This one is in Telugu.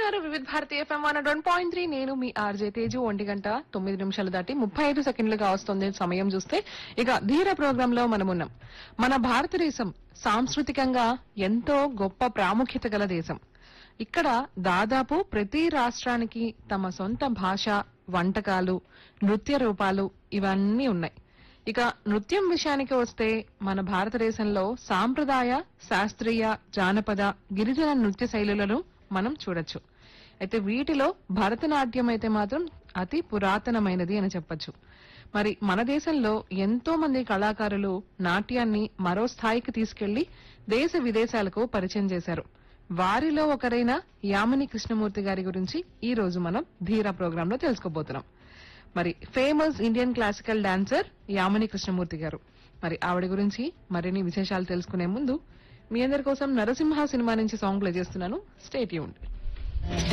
వింటున్నారు Vividh Bharati FM one one point three నేను మీ ఆర్జే తేజు ఒంటి గంట తొమ్మిది నిమిషాలు దాటి ముప్పై ఐదు సెకండ్లుగా వస్తుంది సమయం చూస్తే ఇక ధీర ప్రోగ్రామ్ లో మనం ఉన్నాం మన భారతదేశం సాంస్కృతికంగా ఎంతో గొప్ప ప్రాముఖ్యత గల దేశం ఇక్కడ దాదాపు ప్రతి రాష్ట్రానికి తమ సొంత భాష వంటకాలు నృత్య రూపాలు ఇవన్నీ ఉన్నాయి ఇక నృత్యం విషయానికి వస్తే మన భారతదేశంలో సాంప్రదాయ శాస్త్రీయ జానపద గిరిజన నృత్య శైలులను మనం చూడొచ్చు అయితే వీటిలో భరతనాట్యం అయితే మాత్రం అతి పురాతనమైనది అని చెప్పొచ్చు మరి మన దేశంలో ఎంతో మంది కళాకారులు నాట్యాన్ని మరో స్థాయికి తీసుకెళ్లి దేశ విదేశాలకు పరిచయం చేశారు వారిలో ఒకరైన యామిని కృష్ణమూర్తి గారి గురించి ఈ రోజు మనం ధీరా ప్రోగ్రామ్ లో తెలుసుకోబోతున్నాం మరి famous Indian classical dancer Yamini Krishnamurthy garu మరి ఆవిడ గురించి మరిన్ని విశేషాలు తెలుసుకునే ముందు మీ అందరి కోసం నరసింహ సినిమా నుంచి సాంగ్ ప్లే చేస్తున్నాను స్టేట్ యూన్